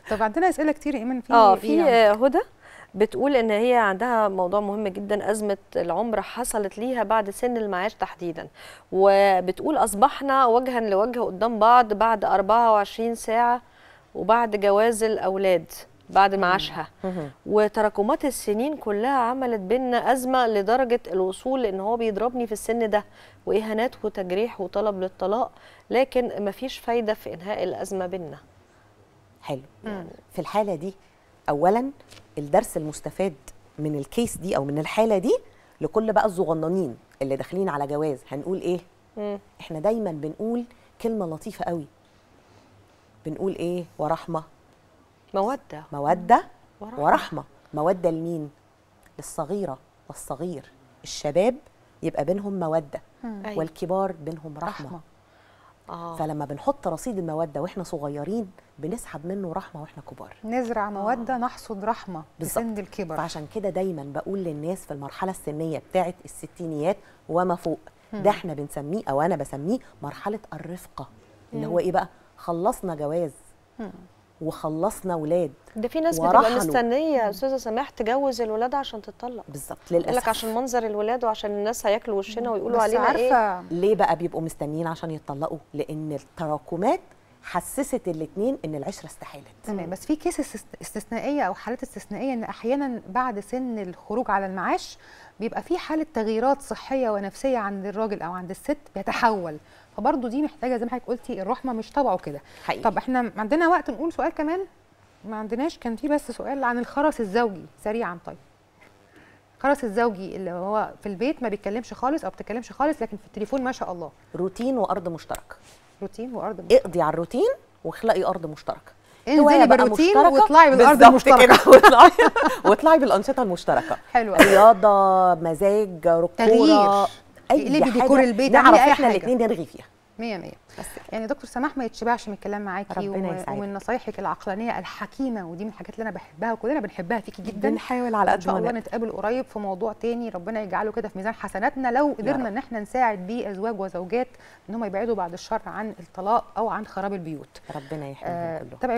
طب عندنا اسئله كتير يا ايمان في اه إيه في يعني؟ آه، هدى بتقول ان هي عندها موضوع مهم جدا ازمه العمر حصلت ليها بعد سن المعاش تحديدا وبتقول اصبحنا وجها لوجه قدام بعض بعد 24 ساعه وبعد جواز الاولاد بعد معاشها وتراكمات السنين كلها عملت بينا ازمه لدرجه الوصول لان هو بيضربني في السن ده واهانات وتجريح وطلب للطلاق لكن مفيش فايده في انهاء الازمه بينا حلو في الحاله دي اولا الدرس المستفاد من الكيس دي او من الحاله دي لكل بقى الصغننين اللي داخلين على جواز هنقول ايه مم. احنا دايما بنقول كلمه لطيفه قوي بنقول ايه ورحمه موده موده ورحمة. ورحمه موده لمين للصغيره والصغير الشباب يبقى بينهم موده أيوة. والكبار بينهم رحمه, رحمه آه. فلما بنحط رصيد الموده واحنا صغيرين بنسحب منه رحمه واحنا كبار نزرع موده نحصد رحمه في بالظبط. سن الكبر فعشان كده دايما بقول للناس في المرحله السنيه بتاعه الستينيات وما فوق ده احنا بنسميه او انا بسميه مرحله الرفقه اللي هو ايه بقى خلصنا جواز وخلصنا ولاد ده في ناس بتبقى ورحلوا. مستنيه يا استاذه سماح تجوز الولاد عشان تطلق بالظبط يقول لك للاسف عشان منظر الولاد وعشان الناس هياكلوا وشنا ويقولوا بس علينا ايه عارفه ليه بقى بيبقوا مستنيين عشان يتطلقوا لان التراكمات حسست الاثنين ان العشره استحالت تمام بس في كيس استث- استثنائيه او حالات استثنائيه ان احيانا بعد سن الخروج على المعاش بيبقى في حاله تغييرات صحيه ونفسيه عند الراجل او عند الست بيتحول فبرضه دي محتاجه زي ما حضرتك قلتي الرحمه مش طبعه كده حقيقي. طب احنا عندنا وقت نقول سؤال كمان ما عندناش كان في بس سؤال عن الخرس الزوجي سريعا طيب الخرس الزوجي اللي هو في البيت ما بيتكلمش خالص او بتتكلمش خالص لكن في التليفون ما شاء الله روتين وارض مشتركه روتين وارض اقضي على الروتين واخلقي ارض مشتركه انزلي هواية بقى بالروتين مشتركة. واطلعي بالارض بالظبط المشتركه كده. واطلعي واطلعي بالانشطه المشتركه حلو أوي. رياضه مزاج ركوره تغيير. اي اقلبي حاجه ديكور البيت، نعرف اعملي أي احنا حاجة. الاثنين نرغي فيها مية مية بس كده. يعني دكتور سماح ما يتشبعش من الكلام معاكي ربنا و- يسعدك. ومن نصايحك العقلانيه الحكيمه ودي من الحاجات اللي انا بحبها وكلنا بنحبها فيكي جدا بنحاول على ان قد شاء ما الله نقدر. نتقابل قريب في موضوع تاني ربنا يجعله كده في ميزان حسناتنا لو قدرنا رب. ان احنا نساعد بيه ازواج وزوجات ان هم يبعدوا بعد الشر عن الطلاق او عن خراب البيوت ربنا يحميهم آه، كلهم تابعي